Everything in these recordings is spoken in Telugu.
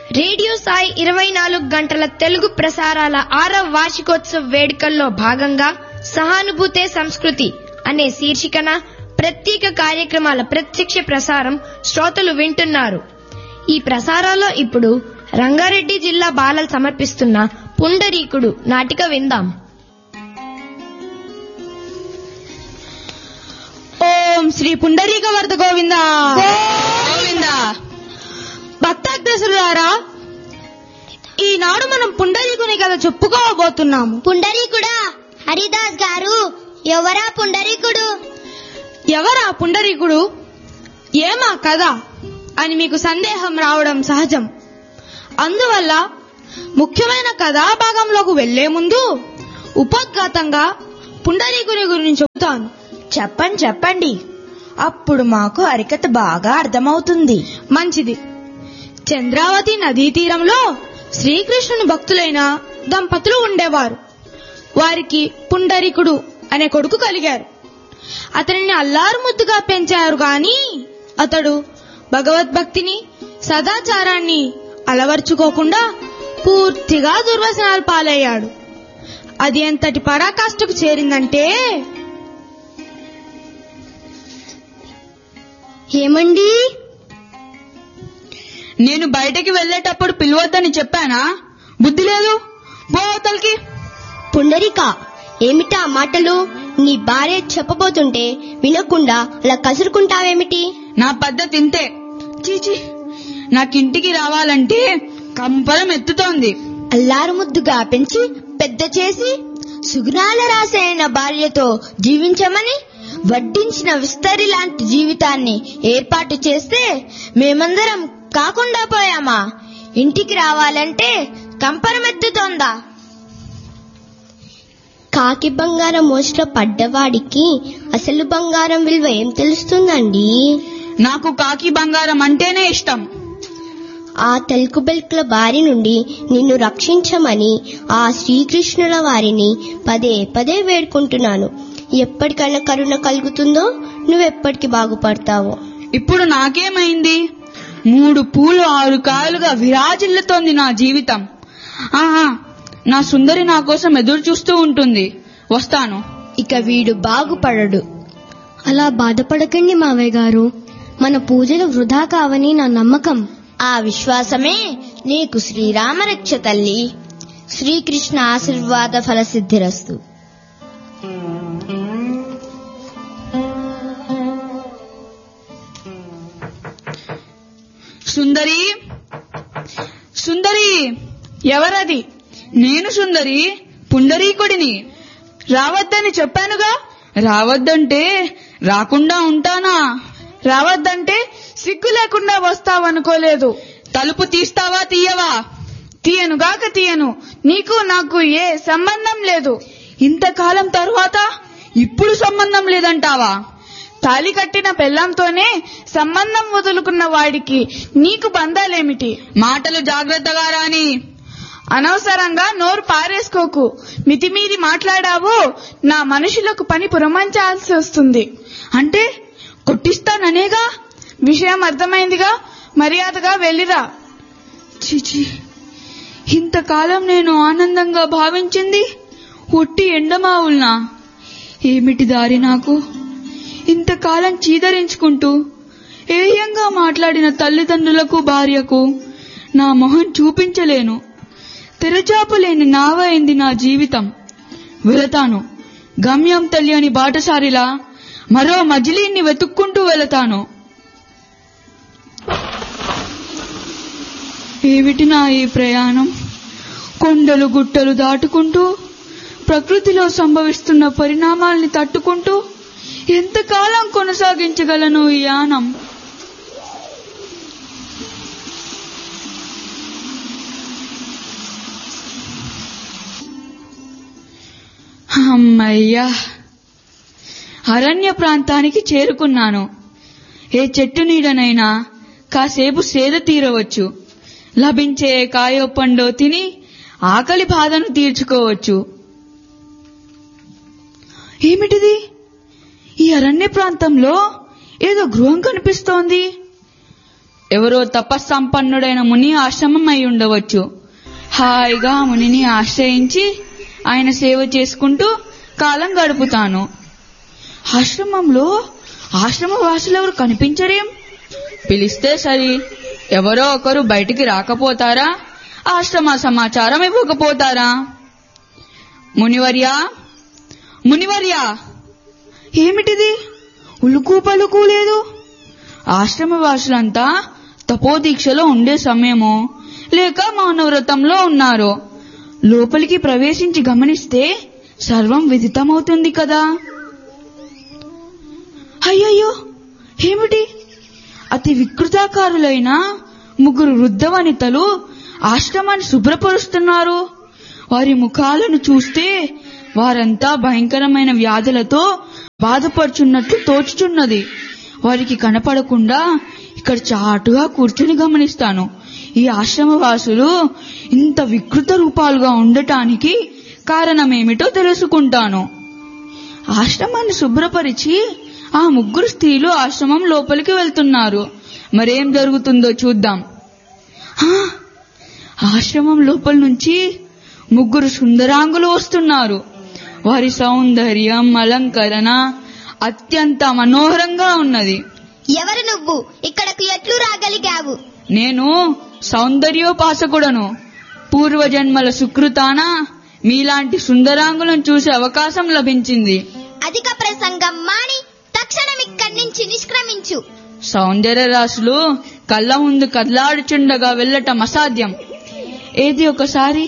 రేడియో సాయి ఇరవై నాలుగు గంటల తెలుగు ప్రసారాల ఆరవ వార్షికోత్సవ వేడుకల్లో భాగంగా సహానుభూతే సంస్కృతి అనే శీర్షికన ప్రత్యేక కార్యక్రమాల ప్రత్యక్ష ప్రసారం శ్రోతలు వింటున్నారు ఈ ప్రసారాల్లో ఇప్పుడు రంగారెడ్డి జిల్లా బాలలు సమర్పిస్తున్న పుండరీకుడు నాటిక విందాం ఓం శ్రీ పుండరీక వర్ధ గోవింద గోవింద భక్తాగ్రసులారా ఈనాడు మనం పుండరీకుని కథ చెప్పుకోబోతున్నాము పుండరీకుడా హరిదాస్ గారు ఎవరా పుండరీకుడు ఎవరా పుండరీకుడు ఏమా కథ అని మీకు సందేహం రావడం సహజం అందువల్ల ముఖ్యమైన కథాభాగంలోకి వెళ్లే ముందు ఉపోద్ఘాతంగా పుండరీకుని గురించి చెబుతాను చెప్పండి చెప్పండి అప్పుడు మాకు హరికథ బాగా అర్థమవుతుంది మంచిది చంద్రావతి నదీ తీరంలో శ్రీకృష్ణుని భక్తులైన దంపతులు ఉండేవారు వారికి పుండరీకుడు అనే కొడుకు కలిగారు అతనిని అల్లారు ముద్దుగా పెంచారు గాని అతడు భగవద్భక్తిని సదాచారాన్ని అలవర్చుకోకుండా పూర్తిగా దుర్వసనాలు పాలయ్యాడు అది ఎంతటి పరాకాష్ఠకు చేరిందంటే ఏమండి నేను బయటకి వెళ్ళేటప్పుడు పిలవద్దని చెప్పానా బుద్ధి లేదు పోతలకి పుండరీక ఏమిటా మాటలు నీ భార్య చెప్పబోతుంటే వినకుండా అలా కసురుకుంటావేమిటి నా పద్ధతి ఇంతే చీచి నాకింటికి రావాలంటే కంపరం ఎత్తుతోంది అల్లారు ముద్దుగా పెంచి పెద్ద చేసి సుగుణాల రాసైన భార్యతో జీవించమని వడ్డించిన విస్తరి లాంటి జీవితాన్ని ఏర్పాటు చేస్తే మేమందరం కాకుండా పోయామా ఇంటికి రావాలంటే కంపరమెత్తుతోందా కాకి బంగారం మోసలో పడ్డవాడికి అసలు బంగారం విలువ ఏం తెలుస్తుందండి నాకు కాకి బంగారం అంటేనే ఇష్టం ఆ తెలుగు బెల్కుల బారి నుండి నిన్ను రక్షించమని ఆ శ్రీకృష్ణుల వారిని పదే పదే వేడుకుంటున్నాను ఎప్పటికైనా కరుణ కలుగుతుందో నువ్వెప్పటికి బాగుపడతావో ఇప్పుడు నాకేమైంది మూడు పూలు ఆరు కాయలుగా విరాజిల్లుతోంది నా జీవితం ఆహా నా సుందరి నా కోసం ఎదురు చూస్తూ ఉంటుంది వస్తాను ఇక వీడు బాగుపడడు అలా బాధపడకండి మావయ్య గారు మన పూజలు వృధా కావని నా నమ్మకం ఆ విశ్వాసమే నీకు శ్రీరామరక్ష తల్లి శ్రీకృష్ణ ఆశీర్వాద ఫలసిద్ధిరస్తు సుందరి సుందరి ఎవరది నేను సుందరి పుండరీకుడిని రావద్దని చెప్పానుగా రావద్దంటే రాకుండా ఉంటానా రావద్దంటే సిగ్గు లేకుండా వస్తావనుకోలేదు తలుపు తీస్తావా తీయవా తీయనుగాక తీయను నీకు నాకు ఏ సంబంధం లేదు ఇంతకాలం తరువాత ఇప్పుడు సంబంధం లేదంటావా తాలి కట్టిన పెళ్ళంతోనే సంబంధం వదులుకున్న వాడికి నీకు బంధాలేమిటి మాటలు జాగ్రత్తగా రాని అనవసరంగా నోరు పారేసుకోకు మితిమీరి మాట్లాడావో నా మనుషులకు పని పురమంచాల్సి వస్తుంది అంటే కొట్టిస్తాననేగా విషయం అర్థమైందిగా మర్యాదగా వెళ్ళిరా చిచి ఇంతకాలం నేను ఆనందంగా భావించింది ఒట్టి ఎండమావుల్నా ఏమిటి దారి నాకు ఇంతకాలం చీదరించుకుంటూ ఏయంగా మాట్లాడిన తల్లిదండ్రులకు భార్యకు నా మొహం చూపించలేను తెరచాపలేని నావైంది నా జీవితం వెళతాను గమ్యం తెలియని బాటసారిలా మరో మజిలీని వెతుక్కుంటూ వెళతాను ఏమిటి నా ఈ ప్రయాణం కొండలు గుట్టలు దాటుకుంటూ ప్రకృతిలో సంభవిస్తున్న పరిణామాల్ని తట్టుకుంటూ ఎంతకాలం కొనసాగించగలను ఈ యానం అమ్మయ్యా అరణ్య ప్రాంతానికి చేరుకున్నాను ఏ చెట్టు నీడనైనా కాసేపు సేద తీరవచ్చు లభించే కాయో పండో తిని ఆకలి బాధను తీర్చుకోవచ్చు ఏమిటిది ఈ అరణ్య ప్రాంతంలో ఏదో గృహం కనిపిస్తోంది ఎవరో తపస్సంపన్నుడైన ముని ఆశ్రమం అయి ఉండవచ్చు హాయిగా ఆ మునిని ఆశ్రయించి ఆయన సేవ చేసుకుంటూ కాలం గడుపుతాను ఆశ్రమంలో ఆశ్రమ వాసులెవరు కనిపించరేం పిలిస్తే సరి ఎవరో ఒకరు బయటికి రాకపోతారా ఆశ్రమ సమాచారం ఇవ్వకపోతారా మునివర్యా మునివర్యా ఏమిటిది ఉలుకు పలుకు లేదు ఆశ్రమవాసులంతా తపోదీక్షలో ఉండే సమయమో లేక మౌనవ్రతంలో ఉన్నారో లోపలికి ప్రవేశించి గమనిస్తే సర్వం విదితమవుతుంది కదా అయ్యయ్యో ఏమిటి అతి వికృతాకారులైన ముగ్గురు వృద్ధ వనితలు ఆశ్రమాన్ని శుభ్రపరుస్తున్నారు వారి ముఖాలను చూస్తే వారంతా భయంకరమైన వ్యాధులతో బాధపడుచున్నట్లు తోచుచున్నది వారికి కనపడకుండా ఇక్కడ చాటుగా కూర్చుని గమనిస్తాను ఈ ఆశ్రమవాసులు ఇంత వికృత రూపాలుగా ఉండటానికి కారణమేమిటో తెలుసుకుంటాను ఆశ్రమాన్ని శుభ్రపరిచి ఆ ముగ్గురు స్త్రీలు ఆశ్రమం లోపలికి వెళ్తున్నారు మరేం జరుగుతుందో చూద్దాం ఆ, ఆశ్రమం లోపల నుంచి ముగ్గురు సుందరాంగులు వస్తున్నారు వారి సౌందర్యం అలంకరణ అత్యంత మనోహరంగా ఉన్నది ఎవరు నువ్వు ఇక్కడకు ఎట్లు రాగలిగావు నేను సౌందర్యోపాసకుడను పూర్వజన్మల సుకృతాన మీలాంటి సుందరాంగులను చూసే అవకాశం లభించింది అధిక ప్రసంగం మాని తక్షణం ఇక్కడి నుంచి నిష్క్రమించు సౌందర్య రాశులు కళ్ళ ముందు కదలాడుచుండగా వెళ్ళటం అసాధ్యం ఏది ఒకసారి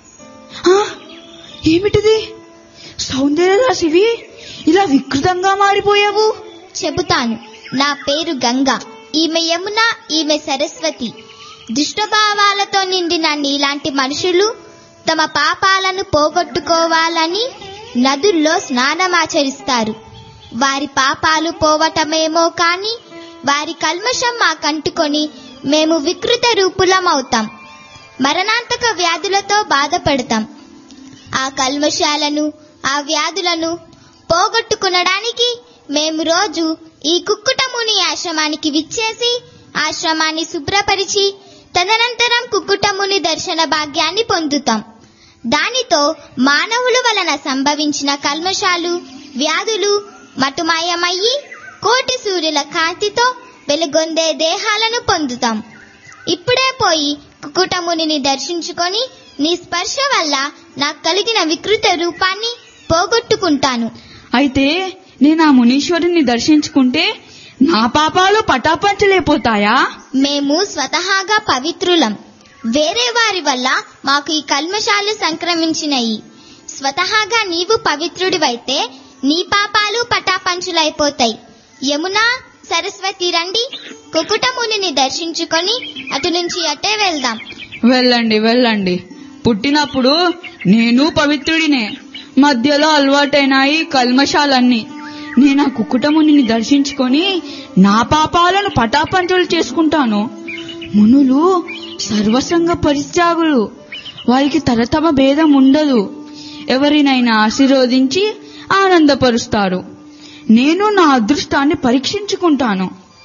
ఆ, ఏమిటిది సౌందర్య రాశివి ఇలా వికృతంగా మారిపోయావు చెబుతాను నా పేరు గంగా ఈమె యమున ఈమె సరస్వతి దుష్టభావాలతో నిండిన నీలాంటి మనుషులు తమ పాపాలను పోగొట్టుకోవాలని నదుల్లో స్నానమాచరిస్తారు వారి పాపాలు పోవటమేమో కాని వారి కల్మషం మాకంటుకొని మేము వికృత రూపులమవుతాం మరణాంతక వ్యాధులతో బాధపడతాం ఆ కల్మషాలను ఆ వ్యాధులను పోగొట్టుకునడానికి మేము రోజు ఈ కుక్కుటముని ఆశ్రమానికి విచ్చేసి ఆశ్రమాన్ని శుభ్రపరిచి తదనంతరం కుక్కుటముని దర్శన భాగ్యాన్ని పొందుతాం దానితో మానవుల వలన సంభవించిన కల్మషాలు వ్యాధులు మటుమాయమయ్యి కోటి సూర్యుల కాంతితో వెలుగొందే దేహాలను పొందుతాం ఇప్పుడే పోయి కుకుటమునిని దర్శించుకొని నీ స్పర్శ వల్ల నాకు కలిగిన వికృత రూపాన్ని పోగొట్టుకుంటాను అయితే నేను ఆ మునీశ్వరుని దర్శించుకుంటే నా పాపాలు పటాపంచలేపోతాయా మేము స్వతహాగా పవిత్రులం వేరే వారి వల్ల మాకు ఈ కల్మషాలు సంక్రమించినాయి స్వతహాగా నీవు పవిత్రుడివైతే నీ పాపాలు పటాపంచులైపోతాయి యమున సరస్వతి రండి కుకుటమునిని దర్శించుకొని అటు నుంచి అటే వెళ్దాం వెళ్ళండి వెళ్ళండి పుట్టినప్పుడు నేను పవిత్రుడినే మధ్యలో అలవాటైనాయి కల్మషాలన్నీ నేను ఆ కుక్కుటముని దర్శించుకొని నా పాపాలను పటాపంచలు చేసుకుంటాను మునులు సర్వసంగ పరిత్యాగులు వారికి తరతమ భేదం ఉండదు ఎవరినైనా ఆశీర్వదించి ఆనందపరుస్తారు నేను నా అదృష్టాన్ని పరీక్షించుకుంటాను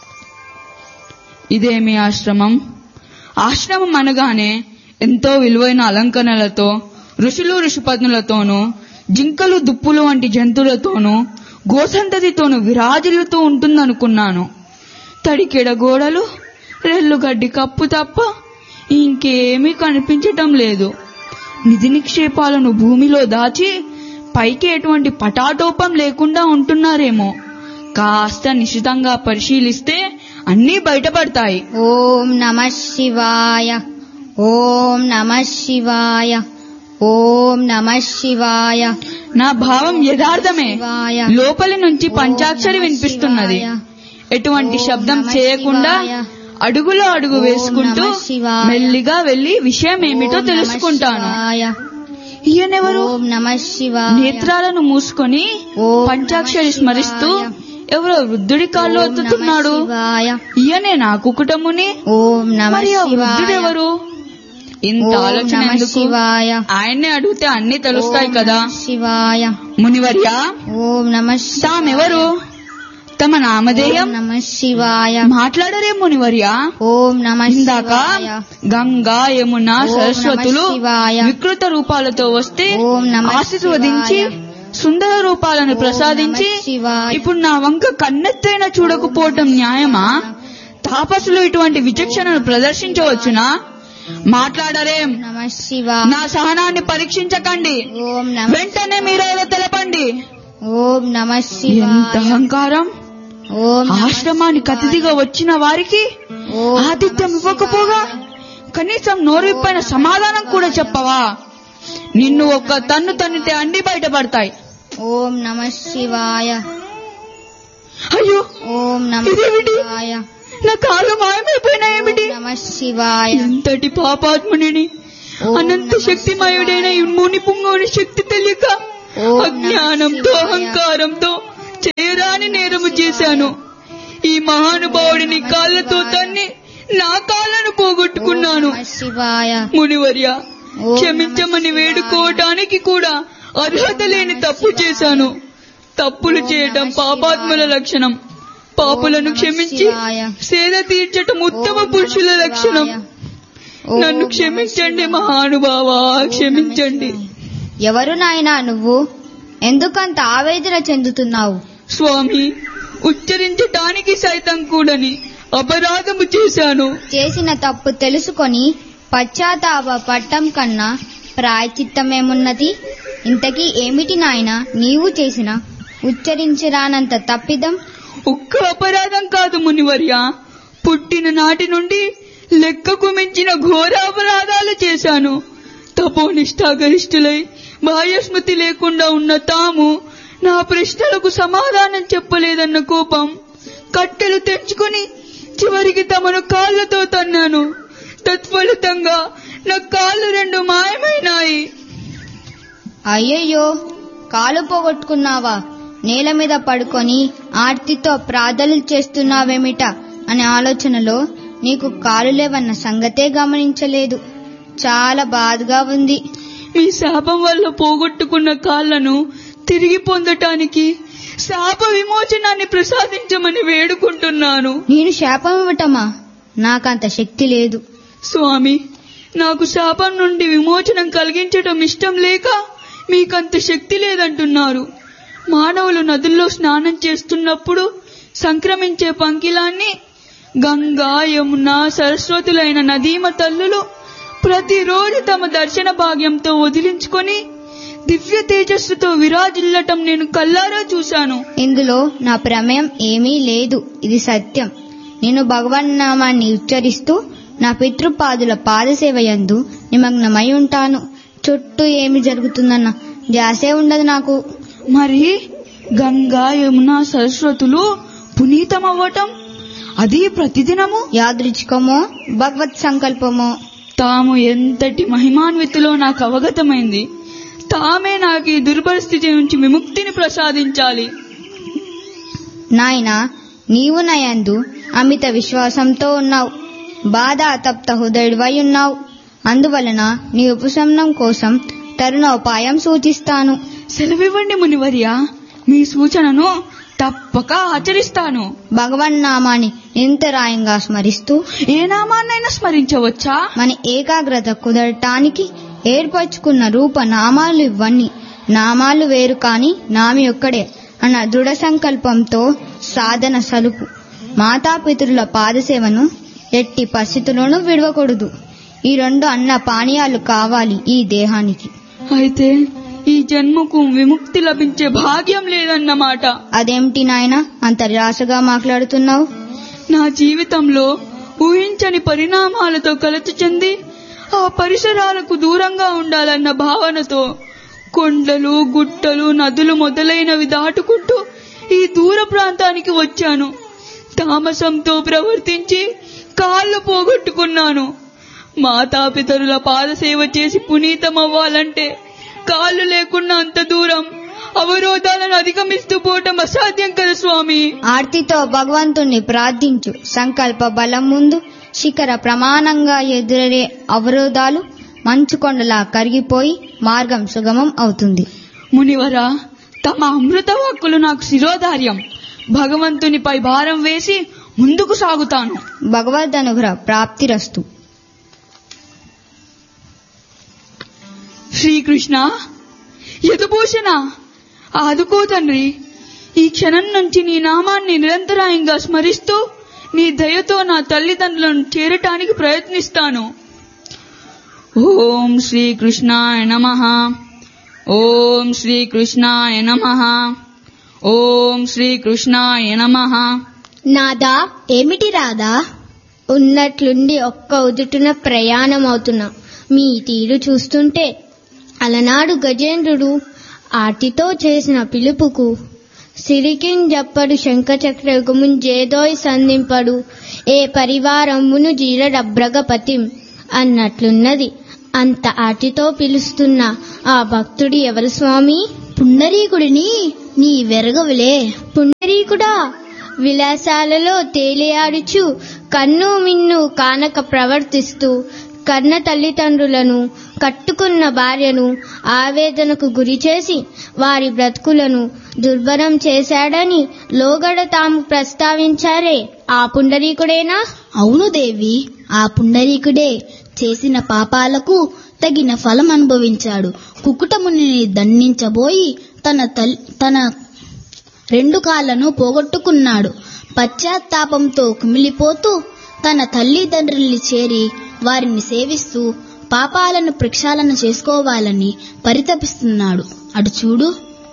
ఇదేమి ఆశ్రమం ఆశ్రమం అనగానే ఎంతో విలువైన అలంకరణలతో ఋషులు ఋషిపత్నులతోనూ జింకలు దుప్పులు వంటి జంతువులతోనూ గోసంతతితోనూ విరాజిల్లుతూ ఉంటుందనుకున్నాను తడికెడ గోడలు రెల్లుగడ్డి కప్పు తప్ప ఇంకేమీ కనిపించటం లేదు నిధి నిక్షేపాలను భూమిలో దాచి పైకి ఎటువంటి పటాటోపం లేకుండా ఉంటున్నారేమో కాస్త నిశితంగా పరిశీలిస్తే అన్నీ బయటపడతాయి ఓం నమ శివాయ ఓం నమ శివాయ ఓం నమ శివాయ నా భావం యథార్థమే శివాయ. లోపలి నుంచి పంచాక్షరి ఓం నమః వినిపిస్తున్నది శివాయ. ఎటువంటి ఓం శబ్దం నమః చేయకుండా శివాయ. అడుగులో అడుగు ఓం వేసుకుంటూ నమః శివాయ. మెల్లిగా వెళ్లి విషయం ఏమిటో ఓం నమః తెలుసుకుంటాను శివాయ. ఈయనెవరు ఓం నమ శివాయ నేత్రాలను మూసుకొని ఓం పంచాక్షరి నమః స్మరిస్తూ శివాయ. ఎవరో వృద్ధుడి కాళ్ళు ఓం నమః ఒత్తుతున్నాడు శివాయ. ఈయనే నా కుకుటముని ఓం నమ మరి ఆ శివాయ వృద్ధుడెవరు ఇంత ఓం ఆలోచన నమ ఎందుకు శివాయ ఆయన్నే అడిగితే అన్ని తెలుస్తాయి ఓం కదా నమః శివాయ మునివర్యా ఓం నమ శివాయ తామెవరు తమ నామధేయం ఓం నమ శివాయ మాట్లాడరే మునివర్య ఓం నమ ఇందాక శివాయ గంగా యమున ఓం నమః సరస్వతులు శివాయ. వికృత రూపాలతో వస్తే ఓం నమః ఆశీర్వదించి శివాయ. సుందర రూపాలను ప్రసాదించి నమః శివాయ. ఇప్పుడు నా వంక కన్నెత్తైన చూడకపోవటం న్యాయమా తాపసులు ఇటువంటి విచక్షణను ప్రదర్శించవచ్చునా మాట్లాడరేం నమ శివాయ నా సహనాన్ని పరీక్షించకండి ఓం నమ వెంటనే మీరేదో తెలపండి ఓం నమ ఎంత శివాయ అహంకారం ఓం నమః ఆశ్రమానికి అతిథిగా వచ్చిన వారికి ఓం ఆతిథ్యం నమః ఇవ్వకపోగా కనీసం నోరిప్పైన సమాధానం కూడా చెప్పవా నిన్ను ఒక్క తన్ను తన్నితే అండి బయటపడతాయి ఓం నమ శివాయ అయ్యో ఓం నమ ఇదేమిటి? శివాయ నా కాలు మాయమైపోయినాయేమిటి నమ శివాయ ఎంతటి పాపాత్మునిని ఓం అనంత నమః శక్తిమయుడైన ఈ ముని పుంగోని శక్తి తెలియక ఓం నమః అజ్ఞానంతో శివాయ. అహంకారంతో చేయరాని నేరము చేశాను ఈ మహానుభావుడిని కాళ్ళతో తన్ని నా కాళ్ళను పోగొట్టుకున్నాను ఓం నమః శివాయ మునివర్య ఓం క్షమించమని నమః వేడుకోవటానికి కూడా అర్హత లేని తప్పు చేశాను తప్పులు ఓం చేయటం నమః పాపాత్ముల శివాయ. లక్షణం పాపులను ఓం నమః క్షమించి శివాయ. సేద తీర్చటం ఉత్తమ ఓం నమః పురుషుల లక్షణం శివాయ. ఓం నన్ను నమః క్షమించండి శివాయ. మహానుభావా ఓం నమః క్షమించండి శివాయ. ఎవరు నాయనా నువ్వు ఎందుకంత ఆవేదన చెందుతున్నావు స్వామి ఉచ్చరించటానికి సైతం కూడని అపరాధము చేశాను చేసిన తప్పు తెలుసుకొని పశ్చాత్తాప పట్టం కన్నా ప్రాయచిత్తమేమున్నది ఇంతకీ ఏమిటి నాయనా నీవు చేసిన ఉచ్చరించరానంత తప్పిదం ఒక్క అపరాధం కాదు మునివర్య పుట్టిన నాటి నుండి లెక్కకు మించిన ఘోరాపరాధాలు చేశాను తపోనిష్టాగరిష్ఠులై బాహ్యస్మృతి లేకుండా ఉన్న తాము నా ప్రశ్నలకు సమాధానం చెప్పలేదన్న కోపం కట్టెలు తెంచుకుని చివరికి తమను కాళ్ళతో తన్నాను తత్ఫలితంగా నా కాళ్ళు రెండు మాయమైనాయి అయ్యయ్యో కాలు పోగొట్టుకున్నావా నేల మీద పడుకొని ఆర్తితో ప్రార్థనలు చేస్తున్నావేమిట అనే ఆలోచనలో నీకు కాలు లేవన్న సంగతే గమనించలేదు చాలా బాధగా ఉంది మీ శాపం వల్ల పోగొట్టుకున్న కాళ్లను తిరిగి పొందటానికి శాప విమోచనాన్ని ప్రసాదించమని వేడుకుంటున్నాను నేను శాపం ఇవ్వటమా నాకంత శక్తి లేదు స్వామి నాకు శాపం నుండి విమోచనం కలిగించటం ఇష్టం లేక మీకంత శక్తి లేదంటున్నారు మానవులు నదుల్లో స్నానం చేస్తున్నప్పుడు సంక్రమించే పంకిలాన్ని గంగా యమున సరస్వతులైన నదీమ తల్లులు ప్రతిరోజు తమ దర్శన భాగ్యంతో వదిలించుకొని దివ్య తేజస్సుతో విరాజిల్లటం నేను కల్లారా చూశాను ఇందులో నా ప్రమేయం ఏమీ లేదు ఇది సత్యం నేను భగవన్ నామాన్ని ఉచ్చరిస్తూ నా పితృపాదుల పాదసేవయందు నిమగ్నమై ఉంటాను చుట్టూ ఏమి జరుగుతుందన్న ధ్యాసే ఉండదు నాకు మరి గంగా యమున సరస్వతులు పునీతమవ్వటం అది ప్రతిదినము యాదృచ్ఛికమో భగవత్ సంకల్పమో తాము ఎంతటి మహిమాన్వితులో నాకు అవగతమైంది తామే నాకు ఈ దుర్పరిస్థితి నుంచి విముక్తిని ప్రసాదించాలి నాయనా నీవు నయందు అమిత విశ్వాసంతో ఉన్నావు బాధ అతప్త హృదయుడివై ఉన్నావు అందువలన నీ ఉపశమనం కోసం తరుణోపాయం సూచిస్తాను సెలవివ్వండి మునివర్య మీ సూచనను తప్పక ఆచరిస్తాను భగవన్ నామాన్ని నిరంతరాయంగా స్మరిస్తూ ఏ నామాన్నైనా స్మరించవచ్చా మన ఏకాగ్రత కుదరటానికి ఏర్పరచుకున్న రూప నామాలు ఇవన్నీ నామాలు వేరు కాని నామి ఒక్కడే అన్న దృఢ సంకల్పంతో సాధన సలుపు మాతాపితరుల పాదసేవను ఎట్టి పరిస్థితుల్లోనూ విడవకూడదు ఈ రెండు అన్న పానీయాలు కావాలి ఈ దేహానికి అయితే ఈ జన్మకు విముక్తి లభించే భాగ్యం లేదన్నమాట అదేమిటి నాయన అంత నిరాశగా మాట్లాడుతున్నావు నా జీవితంలో ఊహించని పరిణామాలతో కలత చెంది ఆ పరిసరాలకు దూరంగా ఉండాలన్న భావనతో కొండలు గుట్టలు నదులు మొదలైనవి దాటుకుంటూ ఈ దూర ప్రాంతానికి వచ్చాను తామసంతో ప్రవర్తించి కాళ్ళు పోగొట్టుకున్నాను మాతాపితరుల పాదసేవ చేసి పునీతమవ్వాలంటే కాళ్ళు లేకుండా అంత దూరం అవరోధాలను అధిగమిస్తూ పోవటం అసాధ్యం కదా స్వామి ఆర్తితో భగవంతుణ్ణి ప్రార్థించు సంకల్ప బలం ముందు శిఖర ప్రమాణంగా ఎదురయ్యే అవరోధాలు మంచుకొండలా కరిగిపోయి మార్గం సుగమం అవుతుంది మునివరా తమ అమృత వాక్కులు నాకు శిరోధార్యం భగవంతునిపై భారం వేసి ముందుకు సాగుతాను భగవద్ అనుగ్రహ ప్రాప్తిరస్తు శ్రీకృష్ణ యదుభూషణ ఆదుకో తండ్రి ఈ క్షణం నుంచి నీ నామాన్ని నిరంతరాయంగా స్మరిస్తూ నీ దయతో నా తల్లిదండ్రులను చేరటానికి ప్రయత్నిస్తాను ఓం శ్రీకృష్ణాయ నమ ఓం శ్రీకృష్ణాయ నమ ఓం శ్రీకృష్ణాయ నమ నాదా ఏమిటి రాదా ఉన్నట్లుండి ఒక్క ఉదుటున ప్రయాణం అవుతున్నా మీ తీరు చూస్తుంటే అలనాడు గజేంద్రుడు ఆటితో చేసిన పిలుపుకు సిరికింజప్పడు శంఖచక్రగుమున్ జేదోయ్ సంధింపడు ఏ పరివారమును జీరడబ్రగపతిం అన్నట్లున్నది అంత ఆటితో పిలుస్తున్న ఆ భక్తుడు ఎవరు స్వామి పుండరీకుడిని నీ వెరగవులే పుండరీకుడా విలాసాలలో తేలియాడుచు కన్ను మిన్ను కానక ప్రవర్తిస్తూ కన్న తల్లిదండ్రులను కట్టుకున్న భార్యను ఆవేదనకు గురిచేసి వారి బ్రతుకులను దుర్భరం చేశాడని లోగడ తాము ప్రస్తావించారే ఆ పుండరీకుడేనా అవును దేవి ఆ పుండరీకుడే చేసిన పాపాలకు తగిన ఫలం అనుభవించాడు కుకుటమునిని దండించబోయి తన తల్ తన రెండు కాళ్లను పోగొట్టుకున్నాడు పశ్చాత్తాపంతో కుమిలిపోతూ తన తల్లిదండ్రుల్ని చేరి వారిని సేవిస్తూ పాపాలను ప్రక్షాళన చేసుకోవాలని పరితపిస్తున్నాడు అటు చూడు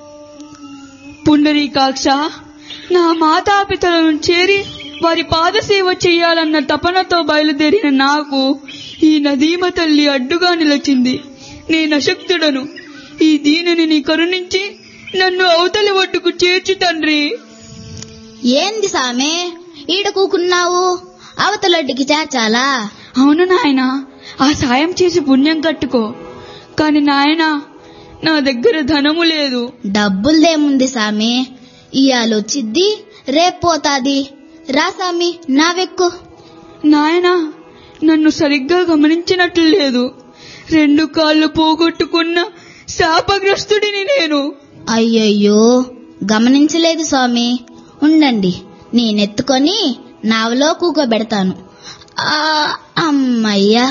పుండరీకాక్ష నా మాతాపితలను చేరి వారి పాదసేవ చేయాలన్న తపనతో బయలుదేరిన నాకు ఈ నదీమ తల్లి అడ్డుగా నిలిచింది నేను అశక్తుడను ఈ దీనిని నీ కరుణించి నన్ను అవతలి ఒడ్డుకు చేర్చు తండ్రి ఏంది సామే ఈడ కూకున్నావు అవతలొడ్డుకి చేర్చాలా అవును నాయనా ఆ సాయం చేసి పుణ్యం కట్టుకో కాని నాయనా నా దగ్గర ధనము లేదు డబ్బులదేముంది సామి ఇయాలొచ్చిద్ది రేపోతాది రా సామి నావెక్కు నాయనా నన్ను సరిగ్గా గమనించినట్లు లేదు రెండు కాళ్ళు పోగొట్టుకున్న శాపగ్రస్తుడిని నేను అయ్యయ్యో గమనించలేదు స్వామి ఉండండి నేనెత్తుకొని నావలో కూకోబెడతాను ఆ, అమ్మయ్యా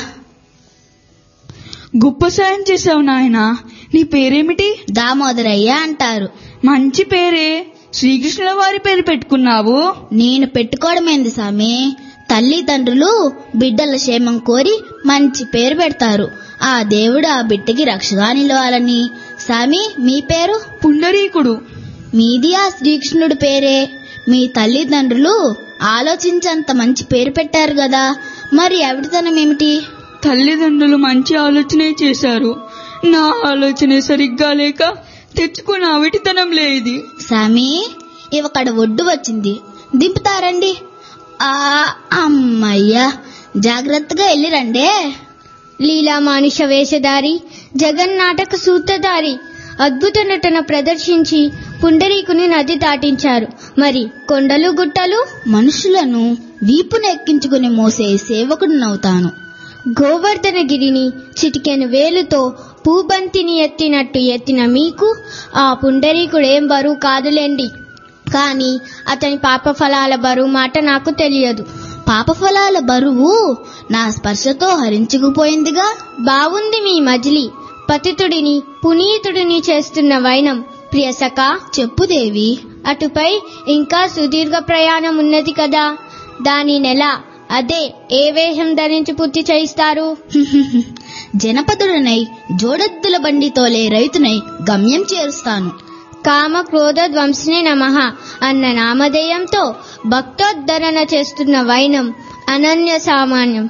గొప్ప సాయం చేశావు నాయనా నీ పేరేమిటి దామోదరయ్య అంటారు మంచి పేరే శ్రీకృష్ణుల వారి పేరు పెట్టుకున్నావు నేను పెట్టుకోవడమేంది సామి తల్లిదండ్రులు బిడ్డల క్షేమం కోరి మంచి పేరు పెడతారు ఆ దేవుడు ఆ బిడ్డకి రక్షగా నిలవాలని సామి మీ పేరు పుండరీకుడు మీది ఆ శ్రీకృష్ణుడి పేరే మీ తల్లిదండ్రులు ఆలోచించంత మంచి పేరు పెట్టారు కదా మరి అవిడితనం ఏమిటి తల్లిదండ్రులు మంచి ఆలోచనే చేశారు నా ఆలోచనే సరిగ్గా లేక తెచ్చుకున్న అవిటితనం లేది సామి ఇవక్కడ ఒడ్డు వచ్చింది దింపుతారండి ఆ అమ్మయ్యా జాగ్రత్తగా వెళ్ళిరండే లీలా మానుష వేషధారి జగన్నాటక సూత్రధారి అద్భుత నటన ప్రదర్శించి పుండరీకుని నది దాటించారు మరి కొండలు గుట్టలు మనుషులను వీపున ఎక్కించుకుని మోసే సేవకుడినవుతాను గోవర్ధనగిరిని చిటికెను వేలుతో పూబంతిని ఎత్తినట్టు ఎత్తిన మీకు ఆ పుండరీకుడేం బరువు కాదులేండి కాని అతని పాప ఫలాల బరువు మాట నాకు తెలియదు పాపఫలాల బరువు నా స్పర్శతో హరించుకుపోయిందిగా బావుంది మీ మజిలీ పతితుడిని పునీతుడిని చేస్తున్న వైనం ప్రియసక చెప్పు దేవి అటుపై ఇంకా సుదీర్ఘ ప్రయాణం ఉన్నది కదా దాని నెల అదే ఏ వేషం ధరించి పూర్తి చేయిస్తారు జనపదుడనై జోడెద్దుల బండితోలే రైతునై గమ్యం చేరుస్తాను కామ క్రోధ ధ్వంసనే నమః అన్న నామధేయంతో భక్తోద్ధరణ చేస్తున్న వైనం అనన్య సామాన్యం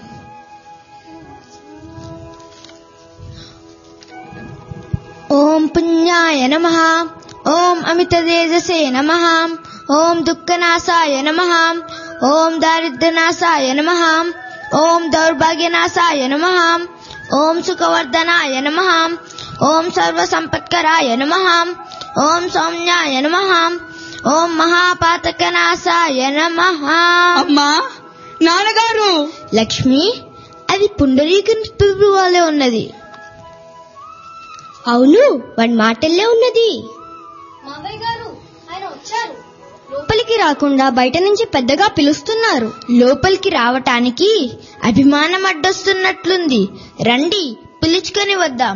ఓం పుణ్యాయ నమ ఓం అమిత తేజసే నమ ఓం దుఃఖనాశాయ నమ ఓం దారిద్ర్యనాశాయ నమ ఓం దౌర్భాగ్యనాశాయ నమ ఓం సుఖవర్ధనాయ నమ ఓం సర్వసంపత్కరాయ నమ ఓం సౌమ్యాయ నమ ఓం మహాపాతకనాశాయ నమ అమ్మా నాన్నగారు లక్ష్మి అది పుండరీకుని పిలుపువాలే ఉన్నది అవును వాడి మాటల్లే ఉన్నది లోపలికి రాకుండా బయట నుంచి పెద్దగా పిలుస్తున్నారు లోపలికి రావటానికి అభిమానం అడ్డొస్తున్నట్లుంది రండి పిలుచుకొని వద్దాం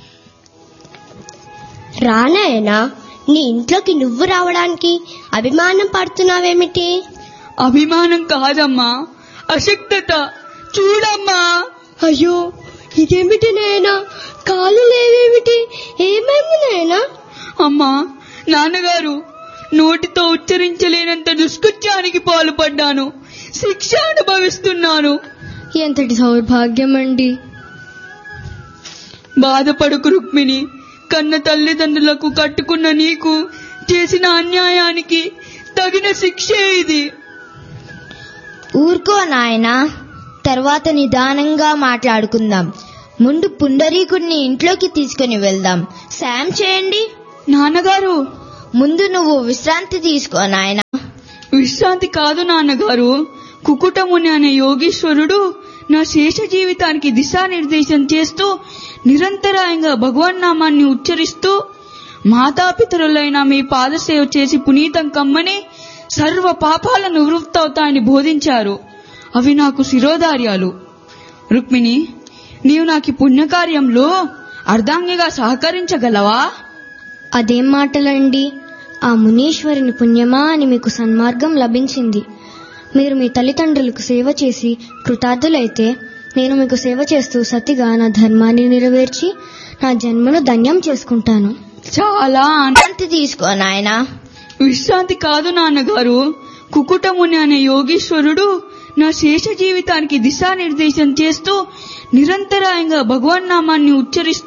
రానాయనా నీ ఇంట్లోకి నువ్వు రావడానికి అభిమానం పడుతున్నావేమిటి అభిమానం కాదమ్మా అశక్తత చూడమ్మా అయ్యో ఇదేమిటి నాయనా కాలు లేవేమిటి ఏమైంది నాయనా అమ్మా నాన్నగారు నోటితో ఉచ్చరించలేనంత దుష్కృత్యానికి పాల్పడ్డాను శిక్ష అనుభవిస్తున్నాను ఎంతటి సౌభాగ్యం అండి బాధపడుకు రుక్మిణి కన్న తల్లిదండ్రులకు కట్టుకున్న నీకు చేసిన అన్యాయానికి తగిన శిక్షే ఇది ఊరుకో నాయనా తర్వాత నిదానంగా మాట్లాడుకుందాం ముందు పుండరీకుడిని ఇంట్లోకి తీసుకుని వెళ్దాం సాయం చేయండి నాన్నగారు ముందు నువ్వు విశ్రాంతి తీసుకో నాయనా విశ్రాంతి కాదు నాన్నగారు కుకుటముని అనే యోగీశ్వరుడు నా శేష జీవితానికి దిశానిర్దేశం చేస్తూ నిరంతరాయంగా భగవన్నామాన్ని ఉచ్చరిస్తూ మాతాపితరులైన మీ పాదసేవ చేసి పునీతం కమ్మని సర్వ పాపాల నివృత్తవుతాయని బోధించారు అవి నాకు శిరోధార్యాలు రుక్మిణి నీవు నాకు ఈ పుణ్యకార్యంలో అర్ధాంగిగా సహకరించగలవా అదేం మాటలండి ఆ మునీశ్వరుని పుణ్యమా అని మీకు సన్మార్గం లభించింది మీరు మీ తల్లిదండ్రులకు సేవ చేసి కృతార్థులైతే నేను మీకు సేవ చేస్తూ సతిగా నా ధర్మాన్ని నెరవేర్చి నా జన్మను ధన్యం చేసుకుంటాను చాలా ఆనంద విశ్రాంతి తీసుకో నాయనా విశ్రాంతి కాదు నాన్నగారు కుకుటముని అనే యోగీశ్వరుడు నా శేష జీవితానికి దిశానిర్దేశం చేస్తూ నిరంతరాయంగా భగవన్నామాన్ని ఉచ్చరిస్తూ